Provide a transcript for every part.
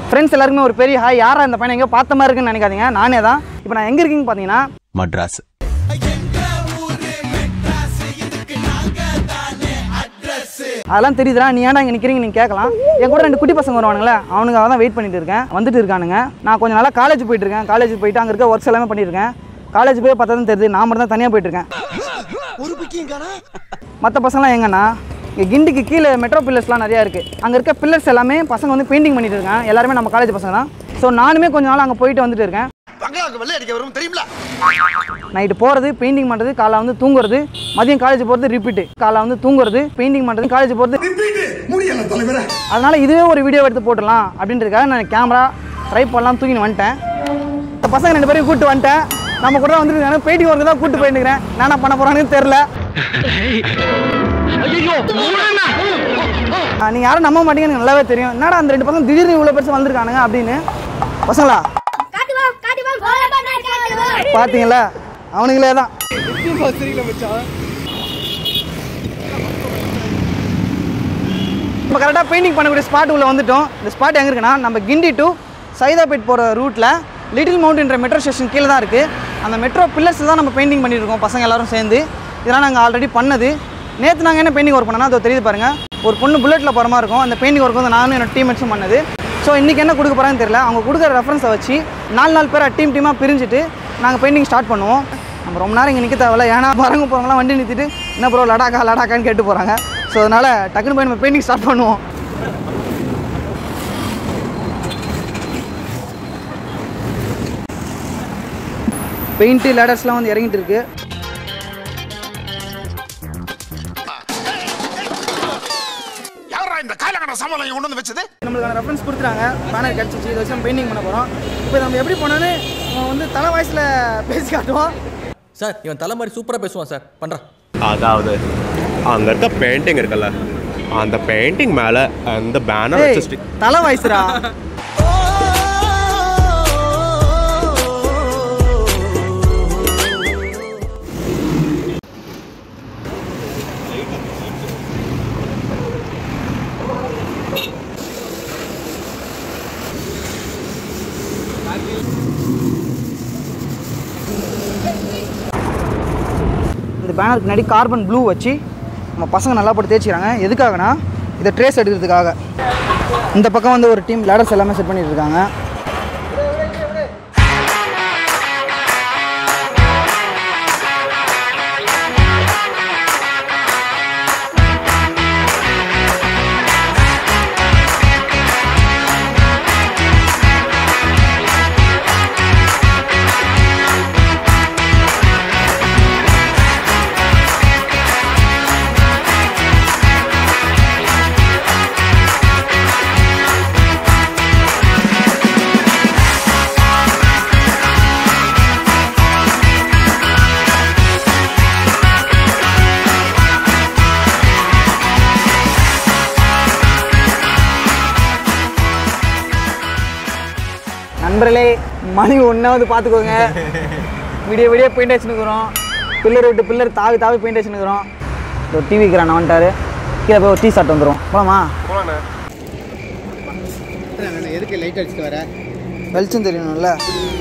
friends எல்லாருக்குமே ஒரு பெரிய ஹாய் யாரா இந்த பையனை எங்கேயோ பார்த்த மாதிரி இருக்குன்னு நினைக்காதீங்க நானே தான் இப்போ நான் எங்கே இருக்கீங்கன்னு பார்த்தீங்கன்னா மட்ராஸ் அதெல்லாம் தெரியுதுடா நீ ஏன்டா இங்கே நிற்கிறீங்க நீங்கள் கேட்கலாம் என் கூட ரெண்டு குட்டி பசங்க வருவானுங்களே அவனுக்காக தான் வெயிட் பண்ணிட்டு இருக்கேன் வந்துட்டு இருக்கானுங்க நான் கொஞ்சம் நாளாக காலேஜ் போயிட்டு இருக்கேன் காலேஜ் போயிட்டு அங்கே இருக்க ஒர்க்ஸ் எல்லாமே பண்ணியிருக்கேன் காலேஜ் போய் பார்த்தா தான் தெரியுது நான் மட்டும் தான் தனியாக போயிட்டு இருக்கேன் மற்ற பசங்களாம் எங்கன்னா இங்கே கிண்டிக்கு கீழே மெட்ரோ பில்லர்ஸ்லாம் நிறையா இருக்குது அங்கே இருக்க பில்லர்ஸ் எல்லாமே பசங்க வந்து பெயிண்டிங் பண்ணிட்டு இருக்காங்க எல்லாருமே நம்ம காலேஜ் பசங்க தான் ஸோ நானுமே கொஞ்ச நாள் அங்கே போயிட்டு வந்துட்டு இருக்கேன் பங்களாவுக்கு வெள்ளை அடிக்க வரும் தெரியுமில நைட்டு போகிறது பெயிண்டிங் பண்ணுறது காலைல வந்து தூங்குறது மதியம் காலேஜ் போகிறது ரிப்பீட்டு காலைல வந்து தூங்குறது பெயிண்டிங் பண்ணுறது காலேஜ் போகிறது முடியல தலைவரே அதனால இதுவே ஒரு வீடியோ எடுத்து போட்டுடலாம் அப்படின்றதுக்காக நான் கேமரா ட்ரை பண்ணலாம் தூக்கின்னு வந்துட்டேன் இந்த பசங்க ரெண்டு பேரையும் கூப்பிட்டு வந்துட்டேன் நம்ம கூட வந்துட்டு எனக்கு பெயிண்டிங் ஒர்க்கு தான் கூப்பிட்டு போயிருக்கிறேன் நான் என்ன பண்ண போறான்னு தெரில நீங்கள் யாரும் நம்ப மாட்டீங்கன்னு எனக்கு நல்லாவே தெரியும் என்னடா அந்த ரெண்டு பசங்க திடீர்னு இவ்வளோ பெருசு வந்திருக்கானுங்க அப்படின்னு பசங்களா காட்டுவா காட்டுவா கோல பண்ணா காட்டுவா பார்த்தீங்களா அவனுங்களே தான் இப்போ கரெக்டாக பெயிண்டிங் பண்ணக்கூடிய ஸ்பாட் உள்ள வந்துட்டோம் இந்த ஸ்பாட் எங்கே இருக்குன்னா நம்ம கிண்டி டு சைதாபேட் போகிற ரூட்டில் லிட்டில் மவுண்ட்ன்ற மெட்ரோ ஸ்டேஷன் கீழே தான் இருக்குது அந்த மெட்ரோ பில்லர்ஸ் தான் நம்ம பெயிண்டிங் பண்ணியிருக்கோம் பசங்க எல்லாரும் சேர்ந்து இதெல்லாம் நாங்கள் ஆல்ரெடி பண்ணது நேற்று நாங்கள் என்ன பெயிண்டிங் ஒர்க் பண்ணோம்னா அது தெரியுது பாருங்கள் ஒரு பொண்ணு புல்லட்டில் போகிற மாதிரி இருக்கும் அந்த பெயிண்டிங் ஒர்க் வந்து நானும் என்னோட டீம்மேட்ஸும் பண்ணது ஸோ இன்றைக்கி என்ன கொடுக்க போகிறாங்கன்னு தெரியல அவங்க கொடுக்குற ரெஃபரன்ஸை வச்சு நாலு நாலு பேரை டீம் டீமாக பிரிஞ்சுட்டு நாங்கள் பெயிண்டிங் ஸ்டார்ட் பண்ணுவோம் நம்ம ரொம்ப நேரம் இங்கே நிற்க தேவையில்ல ஏன்னா வரவங்க போகிறவங்களாம் வண்டி நிறுத்திட்டு என்ன ப்ரோ லடாக்கா லடாக்கான்னு கேட்டு போகிறாங்க ஸோ அதனால் டக்குன்னு போய் நம்ம பெயிண்டிங் ஸ்டார்ட் பண்ணுவோம் பெயிண்ட்டு லேடர்ஸ்லாம் வந்து இறங்கிட்டு இருக்கு யாரா இந்த காலகட்ட சமாளம் கொண்டு வந்து வச்சது நம்மளுக்கான ரெஃபரன்ஸ் கொடுத்துட்டாங்க பேனர் கிடச்சிச்சு இதை வச்சு நம்ம பெயிண்டிங் பண்ண போகிறோம் இப்போ நம்ம எப்படி போனோன்னு அவன் வந்து தலை வயசில் பேசி காட்டுவோம் சார் இவன் தலை மாதிரி சூப்பராக பேசுவான் சார் பண்ணுறான் அதாவது அங்க இருக்க பெயிண்டிங் இருக்குல்ல அந்த பெயிண்டிங் மேல அந்த பேனர் ஏய், வச்சு தலை வயசுடா இந்த பேனருக்கு முன்னாடி கார்பன் ப்ளூ வச்சு நம்ம பசங்க நல்லா போட்டு தேய்ச்சிக்கிறாங்க எதுக்காகனா இதை ட்ரேஸ் எடுக்கிறதுக்காக இந்த பக்கம் வந்து ஒரு டீம் லேடர்ஸ் எல்லாமே செட் பண்ணிட்டு இருக்காங்க நண்பர்களே மணி ஒன்றாவது பார்த்துக்கோங்க விடிய விடிய பெயிண்ட் அடிச்சுன்னுக்குறோம் பில்லர் விட்டு பில்லர் தாவி தாவி பெயிண்ட் அடிச்சுன்னுக்குறோம் ஒரு டிவி இருக்கிறான் வந்துட்டாரு கீழே போய் ஒரு டீ ஷர்ட் வந்துடும் போலாமா எதுக்கு லைட் அடிச்சுட்டு வர வெளிச்சம் தெரியணும்ல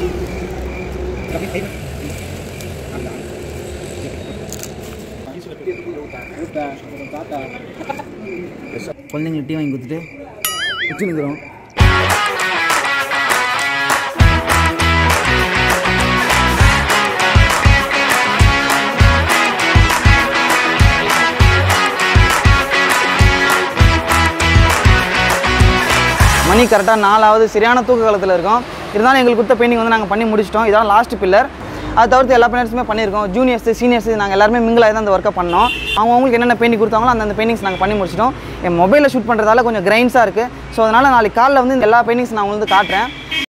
குழந்தைங்களுக்கு டீ வாங்கி கொடுத்துட்டு வச்சுருக்கிறோம் மணி கரெக்டாக நாலாவது சரியான தூக்க காலத்தில் இருக்கோம் இருந்தாலும் எங்களுக்கு கொடுத்த பெயிண்டிங் வந்து நாங்கள் பண்ணி முடிச்சிட்டோம் இதான் லாஸ்ட் பில்லர் அது தவிர்த்து எல்லா பில்லர்ஸுமே பண்ணியிருக்கோம் ஜூனியர்ஸ் சீனியர்ஸ் நாங்கள் எல்லாருமே மிங்கிளாக தான் அந்த ஒர்க்கை பண்ணோம் அவங்க அவங்களுக்கு என்னென்ன பெயிண்டிங் கொடுத்தாங்களோ அந்த பெயிண்டிங்ஸ் நாங்கள் பண்ணி முடிச்சிட்டோம் என் மொபைலில் ஷூட் பண்ணுறதால கொஞ்சம் கிரைன்ஸாக இருக்குது ஸோ அதனால் நாளைக்கு காலைல வந்து இந்த எல்லா பெயிண்டிங்ஸ் நான் உங்களுக்கு வந்து காட்டுறேன்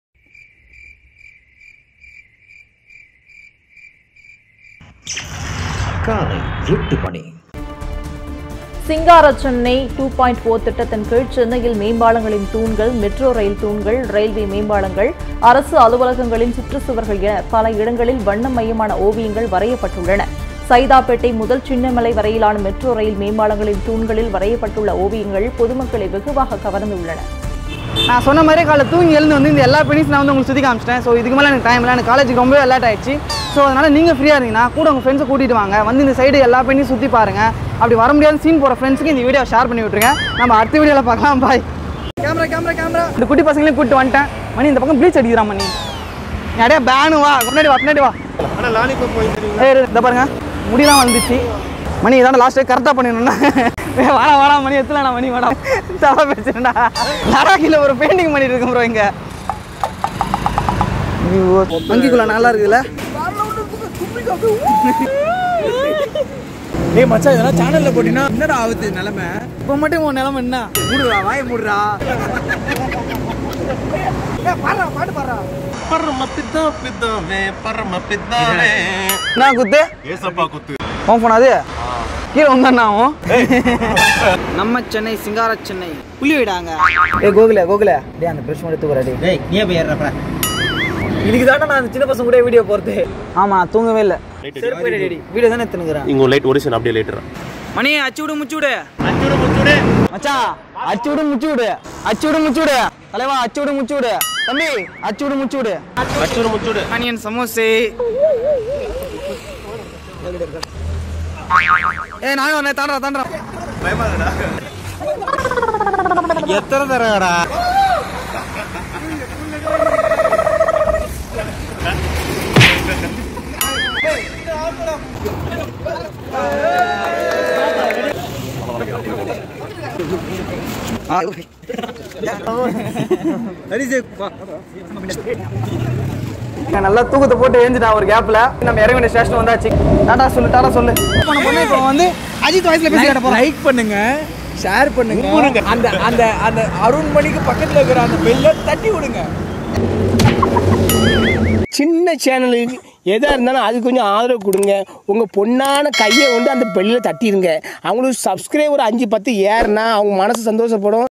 காலை எட்டு மணி சிங்கார சென்னை டூ பாயிண்ட் ஃபோர் திட்டத்தின் கீழ் சென்னையில் மேம்பாலங்களின் தூண்கள் மெட்ரோ ரயில் தூண்கள் ரயில்வே மேம்பாலங்கள் அரசு அலுவலகங்களின் சுற்றுச்சுவர்கள் என பல இடங்களில் வண்ணமயமான ஓவியங்கள் வரையப்பட்டுள்ளன சைதாப்பேட்டை முதல் சின்னமலை வரையிலான மெட்ரோ ரயில் மேம்பாலங்களின் தூண்களில் வரையப்பட்டுள்ள ஓவியங்கள் பொதுமக்களை வெகுவாக கவர்ந்துள்ளன நான் சொன்ன மாதிரி காலைல தூங்கி எழுந்து வந்து இந்த எல்லா பெனிஸ் நான் வந்து உங்களுக்கு சுற்றி காமிச்சிட்டேன் ஸோ இதுக்கு மேலே எனக்கு டைம் இல்லை எனக்கு காலேஜுக்கு ரொம்பவே லேட் ஆயிடுச்சு ஸோ அதனால் நீங்கள் ஃப்ரீயாக இருந்தீங்கன்னா கூட உங்கள் ஃப்ரெண்ட்ஸை கூட்டிகிட்டு வாங்க வந்து இந்த சைடு எல்லா பெண்ணையும் சுற்றி பாருங்கள் அப்படி வர முடியாத சீன் போகிற ஃப்ரெண்ட்ஸுக்கு இந்த வீடியோ ஷேர் பண்ணி விட்ருங்க நம்ம அடுத்த வீடியோவில் பார்க்கலாம் பாய் கேமரா கேமரா கேமரா இந்த குட்டி பசங்களையும் கூப்பிட்டு வந்துட்டேன் மணி இந்த பக்கம் ப்ளீச் அடிக்கிறான் மணி நிறைய பேனு வா முன்னாடி வா பின்னாடி வா ஆனால் லாலிபப் போய் ஏய் இரு, இந்த பாருங்க முடியெல்லாம் வந்துச்சு மணி இதான் லாஸ்ட் கரெக்டாக பண்ணிடணும்னா ஏய், வாடா வாடா மணி எத்தலாம் மணி வாடா தவா பேசுறேன்டா லடாக்கில் ஒரு பெயிண்டிங் பண்ணிட்டு இருக்கோம் ப்ரோ இங்க வங்கிக்குள்ள நல்லா இருக்குல்ல ஏய் மச்சான் இதெல்லாம் சேனல்ல போட்டினா என்னடா ஆகுது நிலைமை இப்போ மட்டும் உன் நிலமை என்ன மூடுடா வாய மூடுடா ஏய், பாடுறா பாட்டு பாடுறா பரம பித்தா பித்தாவே பரம பித்தாவே என்ன குத்து ஏசப்பா குத்து ஃபோன் ஃபோன் அது கீழே வந்தாண்ணா ஆகும் நம்ம சென்னை சிங்கார சென்னை புள்ளி விடாங்க ஏ கோகுல கோகுல டேய் அந்த பிரஷ் மட்டும் தூக்குறா டேய் டேய் நீ போய் ஏறப்ப இதுக்கு தானே நான் அந்த சின்ன பசங்க கூட வீடியோ போறது ஆமா தூங்கவே இல்லை செருப்பு ரெடி வீடியோ தானே எடுத்துனுக்குறேன் இங்கே லைட் ஒடிசன் அப்படியே லைட்டுறா மணி அச்சு விடு முச்சு விடு மச்சான் அச்சு விடு முச்சு விடு அச்சு விடு முச்சு விடு தலைவா அச்சு விடு முச்சு விடு தம்பி அச்சு விடு முச்சு விடு அச்சூடு முச்சூடு ஆனியன் சமோசே ஏ நான் ஒன்னே தாண்டா தாண்டா எத்தனை தரடா நான் நல்லா தூக்கத்தை போட்டு எழுந்துட்டான் ஒரு கேப்ல நம்ம இறங்க வேண்டிய ஸ்டேஷன் வந்தாச்சு டாடா சொல்லு டாடா சொல்லு பண்ண போனா இப்போ வந்து அஜித் வாய்ஸ்ல பேசி கேட்ட போறோம் லைக் பண்ணுங்க ஷேர் பண்ணுங்க அந்த அந்த அந்த அருண்மணிக்கு பக்கத்துல இருக்கிற அந்த பெல்ல தட்டி விடுங்க சின்ன சேனலுக்கு எதாக இருந்தாலும் அது கொஞ்சம் ஆதரவு கொடுங்க உங்கள் பொண்ணான கையை கொண்டு அந்த பெல்லில் தட்டிடுங்க அவங்களுக்கு சப்ஸ்கிரைபர் அஞ்சு பத்து ஏறுனா அவங்க மனசு சந்தோஷப்படும்